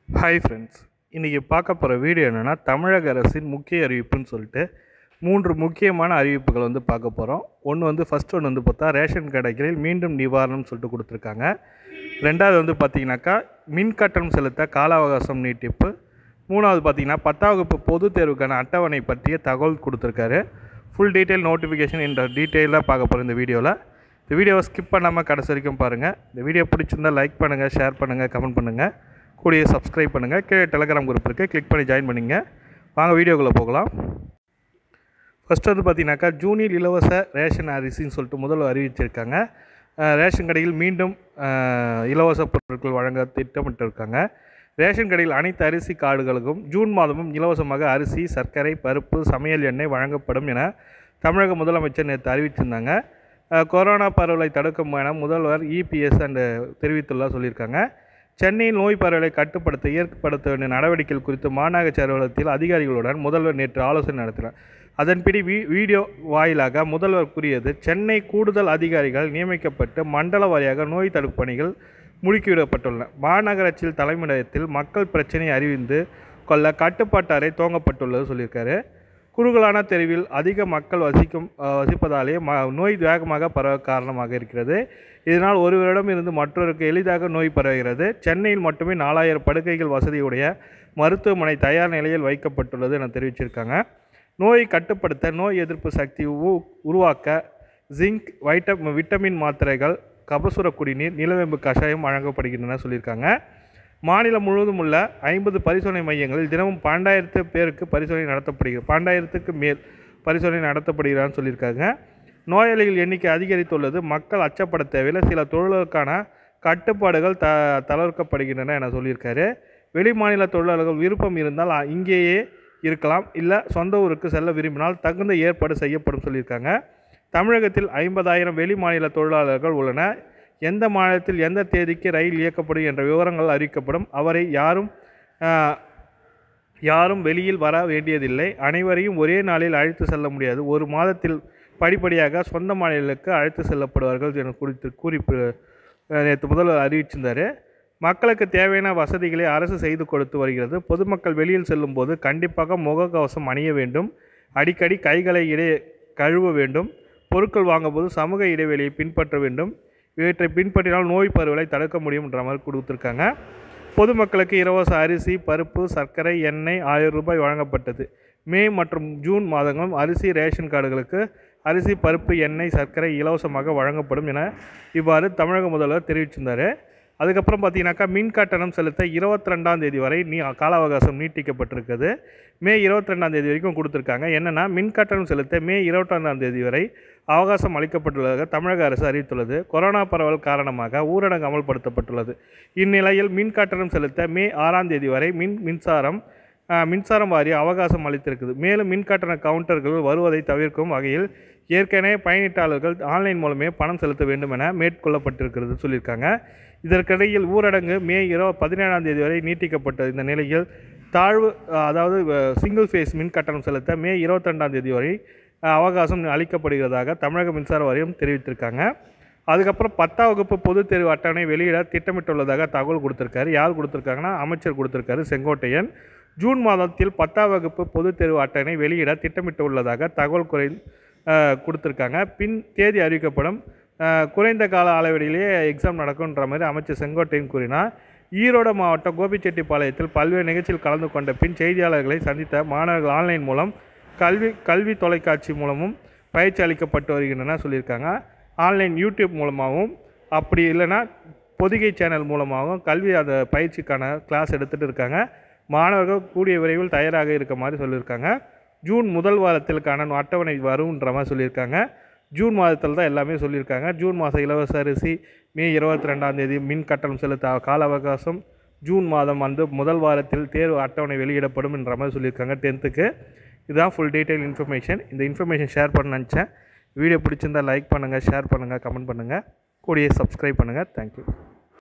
hi friends இன்றைக்கி பார்க்க போகிற வீடியோ என்னென்னா தமிழக அரசின் முக்கிய அறிவிப்புன்னு சொல்லிட்டு மூன்று முக்கியமான அறிவிப்புகள் வந்து பார்க்க போகிறோம் ஒன்று வந்து ஃபஸ்ட் ஒன்று வந்து பார்த்தா ரேஷன் கடைகளில் மீண்டும் நிவாரணம் சொல்லிட்டு கொடுத்துருக்காங்க ரெண்டாவது வந்து பார்த்திங்கனாக்கா மின் கட்டணம் செலுத்த கால அவகாசம் நீட்டிப்பு மூணாவது பார்த்திங்கன்னா பத்தாம் வகுப்பு பொதுத் தேர்வுக்கான அட்டவணை பற்றிய தகவல் கொடுத்துருக்காரு ஃபுல் டீட்டெயில் நோட்டிஃபிகேஷன் என்ற டீட்டெயிலாக பார்க்க போகிறோம் இந்த வீடியோவில் இந்த வீடியோவை ஸ்கிப் பண்ணாமல் கடைசி வரைக்கும் பாருங்கள் இந்த வீடியோ பிடிச்சிருந்தா லைக் பண்ணுங்கள் ஷேர் பண்ணுங்கள் கமெண்ட் பண்ணுங்கள் கூடிய சப்ஸ்கிரைப் பண்ணுங்கள் கீழே டெலகிராம் குரூப் இருக்குது கிளிக் பண்ணி ஜாயின் பண்ணிங்க வாங்க வீடியோக்குள்ளே போகலாம் ஃபஸ்ட்டு வந்து பார்த்தீங்கன்னாக்கா ஜூனில் இலவச ரேஷன் அரிசின்னு சொல்லிட்டு முதல்ல அறிவிச்சிருக்காங்க அஹ், ரேஷன் கடையில் மீண்டும் அஹ், இலவச பொருட்கள் வழங்க திட்டமிட்டிருக்காங்க ரேஷன் கடையில் அனைத்து அரிசி கார்டுகளுக்கும் ஜூன் மாதமும் இலவசமாக அரிசி சர்க்கரை பருப்பு சமையல் எண்ணெய் வழங்கப்படும் என தமிழக முதலமைச்சர் நேற்று அறிவிச்சிருந்தாங்க அஹ், கொரோனா பரவலை தடுக்கும் என முதல்வர் இபிஎஸ் அண்ட் தெரிவித்துள்ளதாக சொல்லியிருக்காங்க சென்னையில் நோய் பரவலை கட்டுப்படுத்த ஏற்படுத்த வேண்டிய நடவடிக்கைகள் குறித்து மாநகர அலுவலகத்தில் அதிகாரிகளுடன் முதல்வர் நேற்று ஆலோசனை நடத்தினார் அதன்படி வீ வீடியோ வாயிலாக முதல்வர் கூறியது சென்னை கூடுதல் அதிகாரிகள் நியமிக்கப்பட்டு மண்டல வாரியாக நோய் தடுப்பு பணிகள் முடுக்கிவிடப்பட்டுள்ளன மாநகராட்சியில் தலைமையிடத்தில் மக்கள் பிரச்சினை அறிவிந்து கொள்ள கட்டுப்பாட்டு அறை துவங்கப்பட்டுள்ளது சொல்லியிருக்காரு குறுகலான தெருவில் அதிக மக்கள் வசிக்கும் அஹ், வசிப்பதாலே ம நோய் வேகமாக பரவ காரணமாக இருக்கிறது இதனால் ஒருவரிடம் இருந்து மற்றொருக்கு எளிதாக நோய் பரவுகிறது சென்னையில் மட்டுமே நாலாயிரம் படுக்கைகள் வசதியுடைய மருத்துவமனை தயார் நிலையில் வைக்கப்பட்டுள்ளது என தெரிவிச்சிருக்காங்க நோயை கட்டுப்படுத்த நோய் எதிர்ப்பு சக்தி உ- உருவாக்க ஜிங்க் வைட்ட விட்டமின் மாத்திரைகள் கபசுர குடிநீர் நிலவேம்பு கஷாயம் வழங்கப்படுகின்றன சொல்லியிருக்காங்க மாநிலம் முழுவதும் உள்ள ஐம்பது பரிசோதனை மையங்களில் தினமும் பன்னெண்டாயிரத்து பேருக்கு பரிசோதனை நடத்தப்படுகிறது பன்னெண்டாயிரத்துக்கு மேல் பரிசோதனை நடத்தப்படுகிறான்னு சொல்லியிருக்காங்க நோயாளிகள் எண்ணிக்கை அதிகரித்துள்ளது மக்கள் அச்சப்பட தேவையில்லை சில தொழில்களுக்கான கட்டுப்பாடுகள் த தளர்க்கப்படுகின்றன என சொல்லியிருக்காரு வெளி மாநில தொழிலாளர்கள் விருப்பம் இருந்தால் அ- இங்கேயே இருக்கலாம் இல்லை சொந்த ஊருக்கு செல்ல விரும்பினால் தகுந்த ஏற்பாடு செய்யப்படும் சொல்லியிருக்காங்க தமிழகத்தில் ஐம்பதாயிரம் வெளி மாநில தொழிலாளர்கள் உள்ளன எந்த மாநிலத்தில் எந்த தேதிக்கு ரயில் இயக்கப்படும் என்ற விவரங்கள் அறிவிக்கப்படும் அவரை யாரும் ஆஹ், யாரும் வெளியில் வர வேண்டியதில்லை அனைவரையும் ஒரே நாளில் அழைத்து செல்ல முடியாது ஒரு மாதத்தில் படிப்படியாக சொந்த மாநிலங்களுக்கு அழைத்து செல்லப்படுவார்கள் என குறித்து குறிப்பு அஹ், நேற்று முதல்வர் அறிவிச்சிருந்தார் மக்களுக்கு தேவையான வசதிகளை அரசு செய்து கொடுத்து வருகிறது பொதுமக்கள் வெளியில் செல்லும்போது கண்டிப்பாக முகக்கவசம் அணிய வேண்டும் அடிக்கடி கைகளை இடை கழுவ வேண்டும் பொருட்கள் வாங்கும்போது சமூக இடைவெளியை பின்பற்ற வேண்டும் இவற்றை பின்பற்றினால் நோய் பரவலை தடுக்க முடியும்ன்ற மாதிரி கொடுத்துருக்காங்க பொதுமக்களுக்கு இலவச அரிசி பருப்பு சர்க்கரை எண்ணெய் ஆயிரம் ரூபாய் வழங்கப்பட்டது மே மற்றும் ஜூன் மாதங்களும் அரிசி ரேஷன் கார்டுகளுக்கு அரிசி பருப்பு எண்ணெய் சர்க்கரை இலவசமாக வழங்கப்படும் என இவ்வாறு தமிழக முதல்வர் தெரிவிச்சிருந்தார் அதுக்கப்புறம் பார்த்தீங்கன்னாக்கா மின் கட்டணம் செலுத்த இருபத்தி ரெண்டாம் தேதி வரை நீ கால அவகாசம் நீட்டிக்கப்பட்டிருக்குது மே இருபத்தி ரெண்டாம் தேதி வரைக்கும் கொடுத்துருக்காங்க என்னென்னா மின் கட்டணம் செலுத்த மே இருபத்தொன்னாம் தேதி வரை அவகாசம் அளிக்கப்பட்டுள்ளதாக தமிழக அரசு அறிவித்துள்ளது கொரோனா பரவல் காரணமாக ஊரடங்கு அமல்படுத்தப்பட்டுள்ளது இந்நிலையில் மின் கட்டணம் செலுத்த மே ஆறாம் தேதி வரை மின் மின்சாரம் ஆஹ், மின்சாரம் வாரிய அவகாசம் அளித்திருக்குது மேலும் மின் கட்டண கவுண்டர்கள் வருவதை தவிர்க்கும் வகையில் ஏற்கனவே பயணிட்டாளர்கள் ஆன்லைன் மூலமே பணம் செலுத்த வேண்டும் என மேற்கொள்ளப்பட்டிருக்கிறது சொல்லியிருக்காங்க இதற்கிடையில் ஊரடங்கு மே இரவு பதினேழாம் தேதி வரை நீட்டிக்கப்பட்ட இந்த நிலையில் தாழ்வு அஹ், அதாவது சிங்கிள் ஃபேஸ் மின் கட்டணம் செலுத்த மே இருபத்தி ரெண்டாம் தேதி வரை அஹ், அவகாசம் அளிக்கப்படுகிறதாக தமிழக மின்சார வாரியம் தெரிவித்திருக்காங்க அதுக்கப்புறம் பத்தாம் வகுப்பு பொதுத் தேர்வு அட்டவணை வெளியிட திட்டமிட்டுள்ளதாக தகவல் கொடுத்துருக்காரு யார் கொடுத்துருக்காங்கன்னா அமைச்சர் கொடுத்துருக்காரு செங்கோட்டையன் ஜூன் மாதத்தில் பத்தாம் வகுப்பு பொதுத் தேர்வு அட்டவணை வெளியிட திட்டமிட்டுள்ளதாக தகவல் குறை அஹ், கொடுத்துருக்காங்க பின் தேதி அறிவிக்கப்படும் அஹ், குறைந்த கால அளவிலேயே எக்ஸாம் நடக்கும்ன்ற மாதிரி அமைச்சர் செங்கோட்டையன் கூறினார் ஈரோடு மாவட்டம் கோபிச்செட்டிப்பாளையத்தில் பல்வேறு நிகழ்ச்சியில் கலந்து கொண்ட பின் செய்தியாளர்களை சந்தித்த மாணவர்கள் ஆன்லைன் மூலம் கல்வி கல்வி தொலைக்காட்சி மூலமும் பயிற்சி அளிக்கப்பட்டு வருகின்றன சொல்லியிருக்காங்க ஆன்லைன் யூடியூப் மூலமாகவும் அப்படி இல்லைன்னா பொதிகை சேனல் மூலமாகவும் கல்வி அந்த பயிற்சிக்கான கிளாஸ் எடுத்துகிட்டு இருக்காங்க மாணவர்கள் கூடிய விரைவில் தயாராக இருக்க மாதிரி சொல்லியிருக்காங்க ஜூன் முதல் வாரத்திற்கான அட்டவணை வரும்ன்ற மாதிரி சொல்லியிருக்காங்க ஜூன் மாதத்தில் தான் எல்லாமே சொல்லியிருக்காங்க ஜூன் மாதம் இலவச அரிசி மே இருபத்தி ரெண்டாம் தேதி மின் கட்டணம் செலுத்த கால அவகாசம் ஜூன் மாதம் வந்து முதல் வாரத்தில் தேர்வு அட்டவணை வெளியிடப்படும் என்ற மாதிரி சொல்லியிருக்காங்க டென்த்துக்கு இதுதான் ஃபுல் டீட்டெயில் இன்ஃபர்மேஷன் இந்த இன்ஃபர்மேஷன் ஷேர் பண்ண நினச்சேன் வீடியோ பிடிச்சிருந்தா லைக் பண்ணுங்கள் ஷேர் பண்ணுங்கள் கமெண்ட் பண்ணுங்கள் கூடிய சப்ஸ்கிரைப் பண்ணுங்கள் தேங்க்யூ